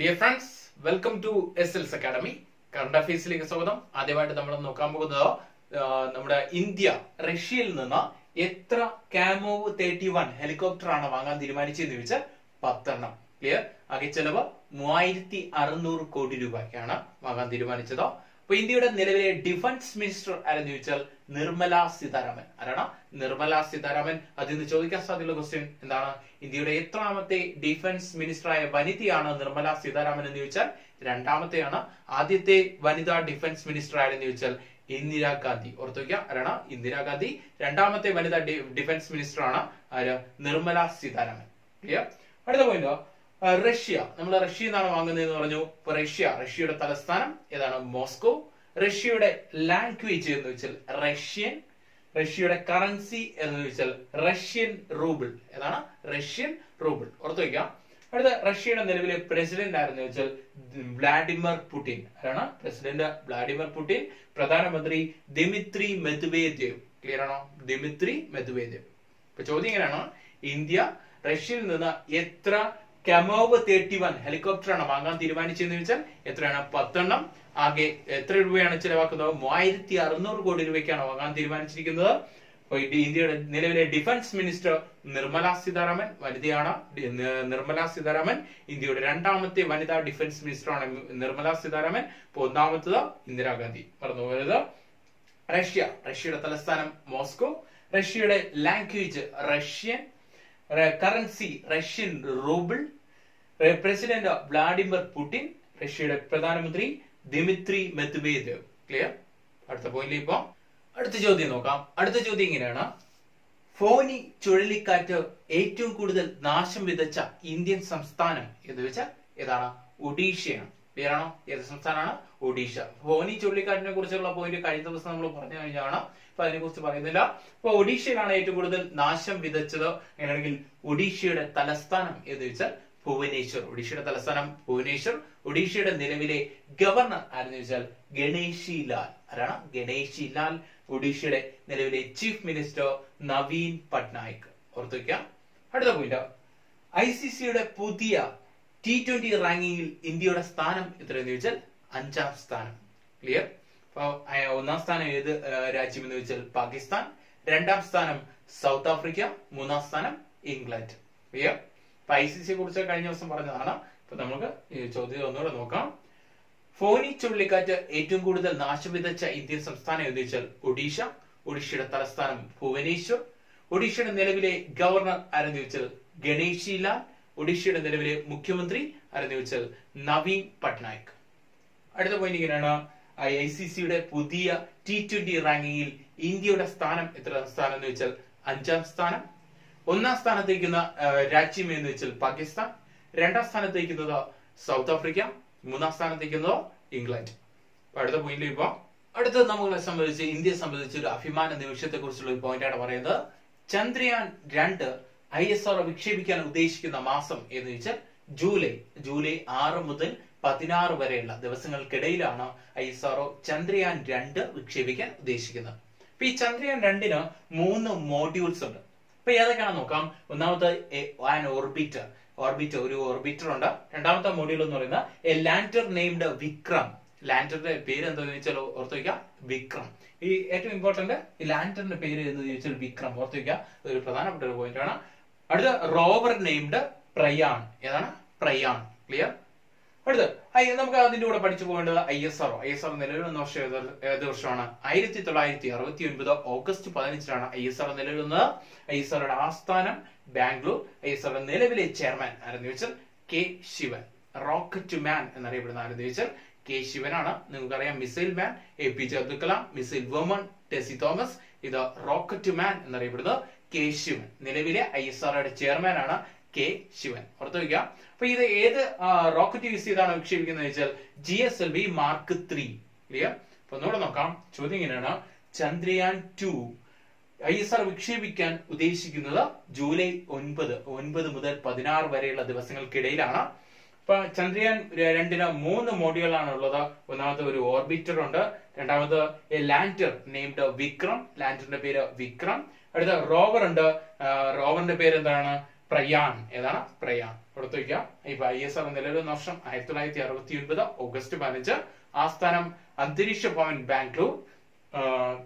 dear friends welcome to S L's academy current അഫയേഴ്സിലേക്ക് സ്വാഗതം ആദ്യമായിട്ട് നമ്മൾ നോക്കാൻ പോകുന്നത് ആ, നമ്മുടെ ഇന്ത്യ റഷ്യയിൽ നിന്ന് എത്ര കാമോവ് തേർട്ടി വൺ ഹെലികോപ്റ്റർ ആണ് വാങ്ങാൻ തീരുമാനിച്ചതെന്ന് ചോദിച്ചാൽ പത്തെണ്ണം ക്ലിയർ ആകെ ചെലവ് മൂവായിരത്തി അറുന്നൂറ് കോടി രൂപയ്ക്കാണ് വാങ്ങാൻ തീരുമാനിച്ചത് അപ്പൊ ഇന്ത്യയുടെ നിലവിലെ ഡിഫൻസ് മിനിസ്റ്റർ ആരെന്ന് ചോദിച്ചാൽ നിർമ്മല സീതാരാമൻ ആരാണ് നിർമ്മല സീതാരാമൻ അതിൽ നിന്ന് ചോദിക്കാൻ സാധ്യതയുള്ള ക്വസ്റ്റ്യൻ എന്താണ് ഇന്ത്യയുടെ എത്രാമത്തെ ഡിഫൻസ് മിനിസ്റ്ററായ വനിതയാണ് നിർമ്മല സീതാരാമൻ എന്ന് ചോദിച്ചാൽ രണ്ടാമത്തെയാണ് ആദ്യത്തെ വനിതാ ഡിഫൻസ് മിനിസ്റ്റർ ആരെന്ന് ചോദിച്ചാൽ ഇന്ദിരാഗാന്ധി ഓർത്തു വയ്ക്കുക ആരാണ് ഇന്ദിരാഗാന്ധി രണ്ടാമത്തെ വനിതാ ഡി- ഡിഫൻസ് മിനിസ്റ്റർ ആണ് ആര് നിർമ്മല സീതാരാമൻ ക്ലിയർ അടുത്ത പോയിന്റ് റഷ്യ നമ്മൾ റഷ്യ എന്നാണ് വാങ്ങുന്നതെന്ന് പറഞ്ഞു ഇപ്പൊ റഷ്യ റഷ്യയുടെ തലസ്ഥാനം ഏതാണ് മോസ്കോ റഷ്യയുടെ ലാംഗ്വേജ് എന്ന് വെച്ചാൽ റഷ്യൻ റഷ്യയുടെ കറൻസി എന്ന് വെച്ചാൽ റഷ്യൻ റൂബിൾ ഏതാണ് റഷ്യൻ റൂബിൾ ഓർത്തു വയ്ക്കാം അടുത്ത റഷ്യയുടെ നിലവിലെ പ്രസിഡന്റ് ആരെന്ന് വെച്ചാൽ വ്ളാഡിമിർ പുടിൻ ആരാണ് പ്രസിഡന്റ് വ്ളാഡിമിർ പുടിൻ പ്രധാനമന്ത്രി ദിമിത്രി മെദ്വേദേവ് ക്ലിയർ ആണോ ദിമിത്രി മെദ്വേദേവ് ഇപ്പൊ ചോദ്യം ഇങ്ങനെയാണ് ഇന്ത്യ റഷ്യയിൽ നിന്ന് എത്ര കമോവ് തേർട്ടി വൺ ഹെലികോപ്റ്റർ ആണ് വാങ്ങാൻ തീരുമാനിച്ചതെന്ന് വെച്ചാൽ എത്രയാണ് പത്തെണ്ണം ആകെ എത്ര രൂപയാണ് ചിലവാക്കുന്നത് മൂവായിരത്തി അറുന്നൂറ് കോടി രൂപയ്ക്കാണ് വാങ്ങാൻ തീരുമാനിച്ചിരിക്കുന്നത് അപ്പൊ ഇത് ഇന്ത്യയുടെ നിലവിലെ ഡിഫൻസ് മിനിസ്റ്റർ നിർമ്മല സീതാരാമൻ വനിതയാണ് ഡി- നി- നിർമ്മല സീതാരാമൻ ഇന്ത്യയുടെ രണ്ടാമത്തെ വനിതാ ഡിഫൻസ് മിനിസ്റ്ററാണ് നിർമ്മല സീതാരാമൻ ഇപ്പൊ ഒന്നാമത്തത് ഇന്ദിരാഗാന്ധി മറന്നു പോയത് റഷ്യ റഷ്യയുടെ തലസ്ഥാനം മോസ്കോ റഷ്യയുടെ language Russian currency Russian rouble president Vladimir Putin റഷ്യയുടെ പ്രധാനമന്ത്രി ദിമിത്രി മെദ്വേദേവ് ക്ലിയർ അടുത്ത പോയിന്റ് ഇപ്പൊ അടുത്ത ചോദ്യം നോക്കാം അടുത്ത ചോദ്യം ഇങ്ങനെയാണ് ഫോനി ചുഴലിക്കാറ്റ് ഏറ്റവും കൂടുതൽ നാശം വിതച്ച ഇന്ത്യൻ സംസ്ഥാനം എന്ന് വെച്ചാൽ ഏതാണ് ഒഡീഷയാണ് ക്ലിയർ ആണോ ഏത് സംസ്ഥാനമാണ് ഒഡീഷ ഫോനി ചുഴലിക്കാറ്റിനെ കുറിച്ചുള്ള പോയിന്റ് കഴിഞ്ഞ ദിവസം നമ്മൾ പറഞ്ഞു കഴിഞ്ഞാണ് അപ്പൊ അതിനെ കുറിച്ച് പറയുന്നില്ല അപ്പൊ ഒഡീഷയിലാണ് ഏറ്റവും കൂടുതൽ നാശം വിതച്ചത് അങ്ങനെയാണെങ്കിൽ ഒഡീഷയുടെ തലസ്ഥാനം എന്ന് വെച്ചാൽ ഭുവനേശ്വർ ഒഡീഷയുടെ തലസ്ഥാനം ഭുവനേശ്വർ ഒഡീഷയുടെ നിലവിലെ ഗവർണർ ആരെന്ന് ചോദിച്ചാൽ ഗണേഷി ലാൽ ആരാണ് ഗണേഷി ലാൽ ഒഡീഷയുടെ നിലവിലെ ചീഫ് മിനിസ്റ്റർ നവീൻ പട്നായിക് ഓർത്തു വയ്ക്കാം അടുത്ത പോയിന്റ് ഐ സി സിയുടെ പുതിയ ടി ട്വന്റി റാങ്കിങ്ങിൽ ഇന്ത്യയുടെ സ്ഥാനം എത്രയെന്ന് ചോദിച്ചാൽ അഞ്ചാം സ്ഥാനം ക്ലിയർ അപ്പൊ അഹ് ഒന്നാം സ്ഥാനം ഏത് അഹ് രാജ്യം എന്ന് ചോദിച്ചാൽ പാകിസ്ഥാൻ രണ്ടാം സ്ഥാനം സൗത്ത് ആഫ്രിക്ക മൂന്നാം സ്ഥാനം ഇംഗ്ലണ്ട് ക്ലിയർ അപ്പൊ ഐ സി സിയെ കുറിച്ച് കഴിഞ്ഞ ദിവസം പറഞ്ഞതാണ് അപ്പൊ നമുക്ക് ഈ ചോദ്യം ഒന്നുകൂടെ നോക്കാം ഫോനി ചുഴലിക്കാറ്റ് ഏറ്റവും കൂടുതൽ നാശം വിതച്ച ഇന്ത്യൻ സംസ്ഥാനം എന്ന് വെച്ചാൽ ഒഡീഷ ഒഡീഷയുടെ തലസ്ഥാനം ഭുവനേശ്വർ ഒഡീഷയുടെ നിലവിലെ ഗവർണർ ആരെന്ന് ചോദിച്ചാൽ ഗണേഷി ലാൽ ഒഡീഷയുടെ നിലവിലെ മുഖ്യമന്ത്രി ആരെന്ന് ചോദിച്ചാൽ നവീൻ പട്നായിക് അടുത്ത പോയിന്റ് ഇങ്ങനെയാണ് ഐ സി സിയുടെ പുതിയ ടി ട്വന്റി റാങ്കിങ്ങിൽ ഇന്ത്യയുടെ സ്ഥാനം എത്ര സ്ഥാനം എന്ന് വെച്ചാൽ അഞ്ചാം സ്ഥാനം ഒന്നാം സ്ഥാനത്തേക്കുന്ന രാജ്യം എന്ന് വെച്ചാൽ പാകിസ്ഥാൻ രണ്ടാം സ്ഥാനത്തേക്കുന്നത് സൗത്ത് ആഫ്രിക്ക മൂന്നാം സ്ഥാനത്തേക്കുന്നത് ഇംഗ്ലണ്ട് അപ്പൊ അടുത്ത പോയിന്റ് ഇപ്പൊ അടുത്തത് നമ്മളെ സംബന്ധിച്ച് ഇന്ത്യയെ സംബന്ധിച്ച് ഒരു അഭിമാന നിമിഷത്തെ കുറിച്ചുള്ള ഒരു പോയിന്റാണ് പറയുന്നത് ചന്ദ്രയാൻ രണ്ട് ഐ എസ് ആർ വിക്ഷേപിക്കാൻ ഉദ്ദേശിക്കുന്ന മാസം എന്ന് വെച്ചാൽ ജൂലൈ ജൂലൈ ആറ് മുതൽ പതിനാറ് വരെയുള്ള ദിവസങ്ങൾക്കിടയിലാണ് ഐ എസ് ആർ ചന്ദ്രയാൻ രണ്ട് വിക്ഷേപിക്കാൻ ഉദ്ദേശിക്കുന്നത് അപ്പൊ ഈ ചന്ദ്രയാൻ രണ്ടിന് മൂന്ന് മോഡ്യൂൾസ് ഉണ്ട് അപ്പൊ ഏതൊക്കെയാണെന്ന് നോക്കാം ഒന്നാമത്തെ ആൻ ഓർബിറ്റർ ഓർബിറ്റർ ഒരു ഓർബിറ്റർ ഉണ്ട് രണ്ടാമത്തെ മോഡ്യൂൾ എന്ന് പറയുന്നത് എ ലാൻഡർ നെയ്മഡ് വിക്രം ലാൻഡറിന്റെ പേര് എന്താണെന്ന് ചോദിച്ചാൽ ഓർത്ത് വയ്ക്കുക വിക്രം ഈ ഏറ്റവും ഇമ്പോർട്ടന്റ് ഈ ലാൻഡറിന്റെ പേര് എന്ന് ചോദിച്ചാൽ വിക്രം ഓർത്ത് വയ്ക്കുക ഒരു പ്രധാനപ്പെട്ട ഒരു പോയിന്റ് ആണ് അടുത്ത റോവർ നെയ്മഡ് പ്രയാൺ ഏതാണ് പ്രയാൺ ക്ലിയർ അടുത്ത് ഐ നമുക്ക് അതിന്റെ കൂടെ പഠിച്ചു പോകേണ്ടത് I S R I S R നിലവിൽ വന്ന വർഷം ഏത് ഏത് വർഷമാണ് ആയിരത്തി തൊള്ളായിരത്തി അറുപത്തി ഒൻപത് ഓഗസ്റ്റ് പതിനഞ്ചിനാണ് ഐ എസ് ആർ നിലവിൽ വന്നത് ഐ എസ് ആറുടെ ആസ്ഥാനം ബാംഗ്ലൂർ ഐ എസ് ആറുടെ നിലവിലെ ചെയർമാൻ ആരെന്ന് ചോദിച്ചാൽ കെ ശിവൻ റോക്കറ്റ് മാൻ എന്നറിയപ്പെടുന്ന ആരെന്ന് ചോദിച്ചാൽ കെ ശിവനാണ് നിങ്ങൾക്കറിയാം missile man A P J Abdul Kalam missile woman Tessy Thomas ഇത് റോക്കറ്റ് മാൻ എന്നറിയപ്പെടുന്നത് കെ ശിവൻ നിലവിലെ ഐ എസ് ആറുടെ ചെയർമാൻ ആണ് കെ ശിവൻ ഓർത്തു വയ്ക്കുക അപ്പൊ ഇത് ഏത് റോക്കറ്റ് യൂസ് ചെയ്താണ് വിക്ഷേപിക്കുന്നത് വെച്ചാൽ G S L V mark three clear അപ്പൊ ഒന്നുകൂടെ നോക്കാം ചോദ്യം ഇങ്ങനെയാണ് Chandrayaan two I S R വിക്ഷേപിക്കാൻ ഉദ്ദേശിക്കുന്നത് ജൂലൈ ഒൻപത് ഒൻപത് മുതൽ പതിനാറ് വരെയുള്ള ദിവസങ്ങൾക്കിടയിലാണ് ഇപ്പൊ ചന്ദ്രയാൻ രണ്ടിന് മൂന്ന് മോഡ്യൂളാണ് ഉള്ളത് ഒന്നാമത്തെ ഒരു ഓർബിറ്റർ ഉണ്ട് രണ്ടാമത് എ ലാൻഡർ നെയ്മഡ് വിക്രം ലാൻഡറിന്റെ പേര് വിക്രം അടുത്ത റോവർ ഉണ്ട് റോവറിന്റെ പേര് എന്താണ് പ്രയാൺ ഏതാണ് പ്രയാൺ കൊടുത്തു വയ്ക്കുക ഇപ്പൊ ഐ എസ് ആർ നിലവിൽ വന്ന വർഷം ആയിരത്തി തൊള്ളായിരത്തി അറുപത്തി ഒൻപത് ഓഗസ്റ്റ് പതിനഞ്ച് ആസ്ഥാനം അന്തരീക്ഷ ഭവൻ ബാംഗ്ലൂർ ആ,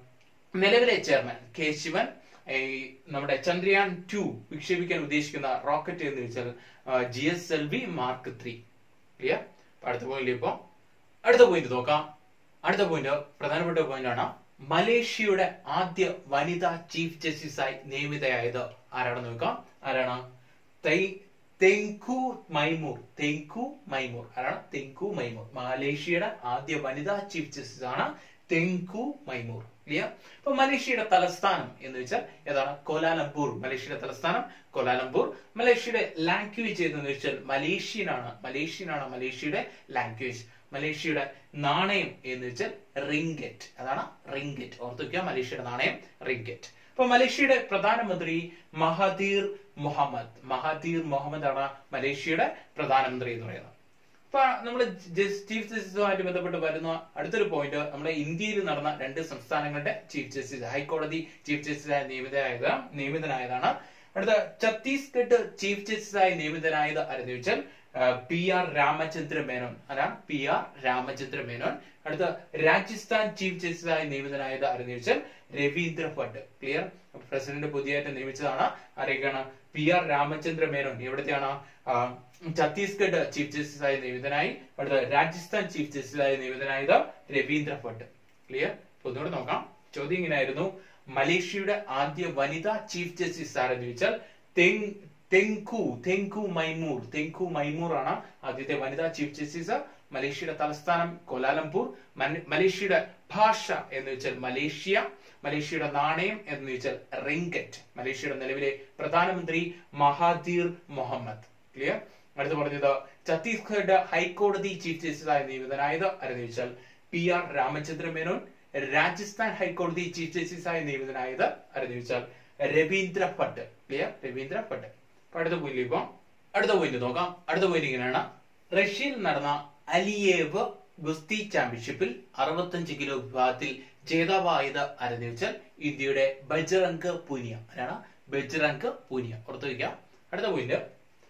നിലവിലെ ചെയർമാൻ കെ ശിവൻ ഈ നമ്മുടെ ചന്ദ്രയാൻ ടു വിക്ഷേപിക്കാൻ ഉദ്ദേശിക്കുന്ന റോക്കറ്റ് എന്ന് വെച്ചാൽ G S L V mark three clear അടുത്ത പോയിന്റ് ഇപ്പൊ അടുത്ത പോയിന്റ് നോക്കാം അടുത്ത പോയിന്റ് പ്രധാനപ്പെട്ട പോയിന്റ് ആണ് മലേഷ്യയുടെ ആദ്യ വനിതാ ചീഫ് ജസ്റ്റിസായി നിയമിതയായത് ആരാണെന്ന് നോക്കാം ആരാണ് തൈ- തെങ്കു മൈമൂർ തെങ്കു മൈമൂർ ആരാണ് തെങ്കു മൈമൂർ മലേഷ്യയുടെ ആദ്യ വനിതാ ചീഫ് ജസ്റ്റിസ് ആണ് തെങ്കു മൈമൂർ ക്ലിയർ അപ്പൊ മലേഷ്യയുടെ തലസ്ഥാനം എന്ന് വെച്ചാൽ ഏതാണ് കോലാലംപൂർ മലേഷ്യയുടെ തലസ്ഥാനം കോലാലംപൂർ മലേഷ്യയുടെ ലാംഗ്വേജ് എന്ന് വെച്ചാൽ മലേഷ്യനാണ് മലേഷ്യനാണ് മലേഷ്യയുടെ ലാംഗ്വേജ് മലേഷ്യയുടെ നാണയം എന്ന് വെച്ചാൽ റിംഗറ്റ് അതാണ് റിംഗറ്റ് ഓർത്തു വെക്കുക മലേഷ്യയുടെ നാണയം റിംഗറ്റ് അപ്പൊ മലേഷ്യയുടെ പ്രധാനമന്ത്രി മഹദീർ മുഹമ്മദ് മഹദീർ മുഹമ്മദ് ആണ് മലേഷ്യയുടെ പ്രധാനമന്ത്രി എന്ന് പറയുന്നത് അപ്പൊ നമ്മൾ ചീഫ് ജസ്റ്റിസുമായിട്ട് ബന്ധപ്പെട്ട് വരുന്ന അടുത്തൊരു പോയിന്റ് നമ്മുടെ ഇന്ത്യയിൽ നടന്ന രണ്ട് സംസ്ഥാനങ്ങളുടെ ചീഫ് ജസ്റ്റിസ് ഹൈക്കോടതി ചീഫ് ജസ്റ്റിസായി നിയമിതനായത് നിയമിതനായതാണ് അടുത്ത ഛത്തീസ്ഗഡ് ചീഫ് ജസ്റ്റിസായി നിയമിതനായത് ആരെന്ന് ചോദിച്ചാൽ പി ആർ രാമചന്ദ്ര മേനോൻ ആരാണ് പി ആർ രാമചന്ദ്ര മേനോൻ അടുത്ത രാജസ്ഥാൻ ചീഫ് ജസ്റ്റിസായി നിയമിതനായത് ആരെന്ന് ചോദിച്ചാൽ രവീന്ദ്ര ഭട്ട് ക്ലിയർ പ്രസിഡന്റ് പുതിയതായിട്ട് നിയമിച്ചതാണ് ആരൊക്കെയാണ് പി ആർ രാമചന്ദ്ര മേനോൻ എവിടത്തെയാണ് ആ, ഛത്തീസ്ഗഡ് ചീഫ് ജസ്റ്റിസായി നിയമിതനായി അടുത്ത രാജസ്ഥാൻ ചീഫ് ജസ്റ്റിസായി നിയമിതനായത് രവീന്ദ്ര ഭട്ട് ക്ലിയർ ഒന്നുകൂടെ നോക്കാം ചോദ്യം ഇങ്ങനെയായിരുന്നു മലേഷ്യയുടെ ആദ്യ വനിതാ ചീഫ് ജസ്റ്റിസ് ആരെന്ന് ചോദിച്ചാൽ തെങ് തെങ്കു തെങ്കു മൈമൂർ തെങ്കു മൈമൂർ ആണ് ആദ്യത്തെ വനിതാ ചീഫ് ജസ്റ്റിസ് മലേഷ്യയുടെ തലസ്ഥാനം കോലാലംപൂർ മന- മലേഷ്യയുടെ ഭാഷ എന്ന് വെച്ചാൽ മലേഷ്യ മലേഷ്യയുടെ നാണയം എന്ന് വെച്ചാൽ റിംഗറ്റ് മലേഷ്യയുടെ നിലവിലെ പ്രധാനമന്ത്രി മഹാതീർ മുഹമ്മദ് ക്ലിയർ അടുത്ത് പറഞ്ഞത് ഛത്തീസ്ഗഡ് ഹൈക്കോടതി ചീഫ് ജസ്റ്റിസായി നിയമിതനായത് ആരെന്ന് ചോദിച്ചാൽ പി ആർ രാമചന്ദ്ര മേനോൻ രാജസ്ഥാൻ ഹൈക്കോടതി ചീഫ് ജസ്റ്റിസായി നിയമിതനായത് ആരെന്ന് ചോദിച്ചാൽ രവീന്ദ്ര ഭട്ട് ക്ലിയർ രവീന്ദ്ര ഭട്ട് അപ്പൊ അടുത്ത പോയിന്റ് ഇപ്പൊ അടുത്ത പോയിന്റ് നോക്കാം അടുത്ത പോയിന്റ് ഇങ്ങനെയാണ് റഷ്യയിൽ നടന്ന അലിയേവ് ഗുസ്തി ചാമ്പ്യൻഷിപ്പിൽ അറുപത്തഞ്ച് കിലോ വിഭാഗത്തിൽ ജേതാവായത് ആരെന്ന് വെച്ചാൽ ഇന്ത്യയുടെ ബജ്റംഗ് പൂനിയ ആരാണ് ബജ്റംഗ് പൂനിയ ഓർത്തു വയ്ക്കാം അടുത്ത പോയിന്റ്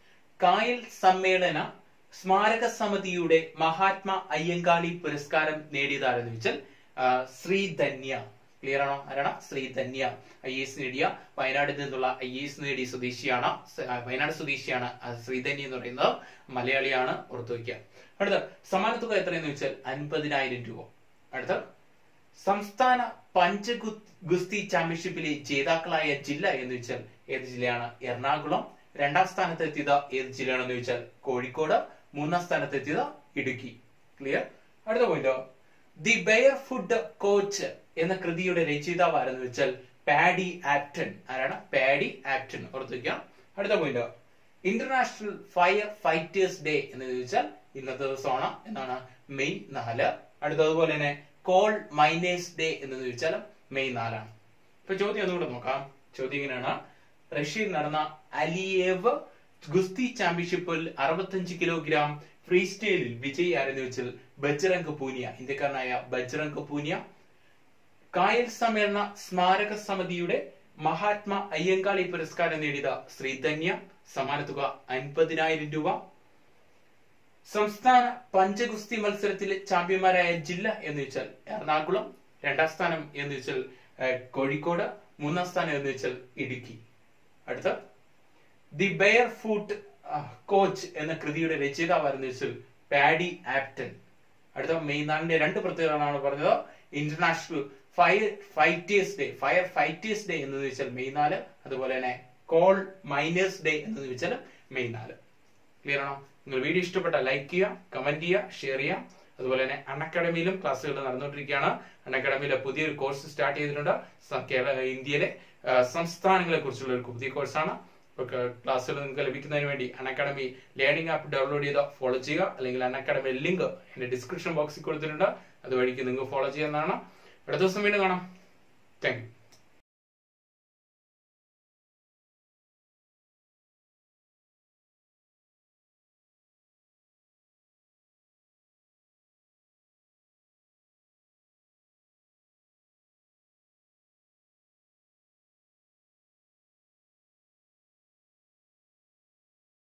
കായൽ സമ്മേളന സ്മാരക സമിതിയുടെ മഹാത്മാ അയ്യങ്കാളി പുരസ്കാരം നേടിയത് ആരെന്ന് വെച്ചാൽ ആ, ശ്രീധന്യ ക്ലിയർ ആണോ ആരാണ് ശ്രീധന്യ ഐ എസ് നേടിയ വയനാട്ടിൽ നിന്നുള്ള ഐ എസ് നേടിയ സ്വദേശിയാണ് സ- ആ, വയനാട് സ്വദേശിയാണ് ആ ശ്രീധന്യ എന്ന് പറയുന്നത് മലയാളിയാണ് ഓർത്തു വയ്ക്കുക അടുത്ത സമാന തുക എത്രയെന്ന് വെച്ചാൽ അൻപതിനായിരം രൂപ അടുത്ത സംസ്ഥാന പഞ്ച ഗുസ്തി ചാമ്പ്യൻഷിപ്പിലെ ജേതാക്കളായ ജില്ല എന്ന് വെച്ചാൽ ഏത് ജില്ലയാണ് എറണാകുളം രണ്ടാം സ്ഥാനത്ത് എത്തിയത് ഏത് ജില്ലയാണെന്ന് ചോദിച്ചാൽ കോഴിക്കോട് മൂന്നാം സ്ഥാനത്ത് എത്തിയത് ഇടുക്കി ക്ലിയർ അടുത്ത point the bear food coach എന്ന കൃതിയുടെ രചയിതാവ് ആരെന്ന് വെച്ചാൽ പാഡി ആപ്റ്റൺ ആരാണ് പാഡി ആപ്റ്റൺ ഓർത്തു വയ്ക്കാം അടുത്ത point international firefighters day എന്ന് ചോദിച്ചാൽ ഇന്നത്തെ ദിവസമാണ് എന്നാണ് മെയ് നാല് അടുത്തതുപോലെ തന്നെ കോൾ മൈനേഴ്സ് ഡേ എന്ന് ചോദിച്ചാൽ മെയ് നാലാണ് ഇപ്പൊ ചോദ്യം ഒന്നുകൂടെ നോക്കാം ചോദ്യം ഇങ്ങനെയാണ് റഷ്യയിൽ നടന്ന അലിയേവ് ഗുസ്തി ചാമ്പ്യൻഷിപ്പിൽ അറുപത്തഞ്ച് കിലോഗ്രാം ഫ്രീ സ്റ്റൈലിൽ വിജയി ആരെന്ന് വെച്ചാൽ ബജ്റംഗ് പൂനിയ ഇന്ത്യക്കാരനായ ബജ്റംഗ് പൂനിയ കായൽ സമ്മേളന സ്മാരക സമിതിയുടെ മഹാത്മാ അയ്യങ്കാളി പുരസ്കാരം നേടിയത് ശ്രീധന്യ സമാന തുക അൻപതിനായിരം രൂപ സംസ്ഥാന പഞ്ചഗുസ്തി മത്സരത്തിലെ ചാമ്പ്യന്മാരായ ജില്ല എന്ന് വെച്ചാൽ എറണാകുളം രണ്ടാം സ്ഥാനം എന്ന് വെച്ചാൽ ഏഹ്, കോഴിക്കോട് മൂന്നാം സ്ഥാനം എന്ന് വെച്ചാൽ ഇടുക്കി അടുത്ത ദി ബെയർ ഫുട്ട് കോച്ച് എന്ന കൃതിയുടെ രചയിതാവായിരുന്നു വെച്ചാൽ പാഡി ആപ്റ്റൻ അടുത്ത മെയ് നാലിന്റെ രണ്ട് പ്രത്യേകതകളാണ് പറഞ്ഞത് international firefighters day firefighters day എന്ന് വെച്ചാൽ മെയ് നാല് അതുപോലെ തന്നെ കോൾ മൈനേഴ്സ് ഡേ എന്ന് വെച്ചാൽ മെയ് നാല് ക്ലിയർ ആണോ നിങ്ങൾ വീഡിയോ ഇഷ്ടപ്പെട്ട ലൈക്ക് ചെയ്യുക കമന്റ് ചെയ്യുക ഷെയർ ചെയ്യുക അതുപോലെ തന്നെ അൺ അക്കാഡമിയിലും ക്ലാസ്സുകൾ നടന്നുകൊണ്ടിരിക്കുകയാണ് അൺ അക്കാഡമിയിലെ പുതിയൊരു കോഴ്സ് സ്റ്റാർട്ട് ചെയ്തിട്ടുണ്ട് സ- കേരള ഇന്ത്യയിലെ ആ, സംസ്ഥാനങ്ങളെ കുറിച്ചുള്ള ഒരു പുതിയ കോഴ്സാണ് ക്ലാസ്സുകൾ നിങ്ങൾക്ക് ലഭിക്കുന്നതിന് വേണ്ടി Unacademy learning app download ചെയ്ത് ഫോളോ ചെയ്യുക അല്ലെങ്കിൽ അൺ അക്കാഡമി ലിങ്ക് എന്റെ ഡിസ്ക്രിപ്ഷൻ ബോക്സിൽ കൊടുത്തിട്ടുണ്ട് അതുവഴിക്ക് നിങ്ങൾക്ക് ഫോളോ ചെയ്യാവുന്നതാണ് അടുത്ത ദിവസം വീണ്ടും കാണാം താങ്ക് യു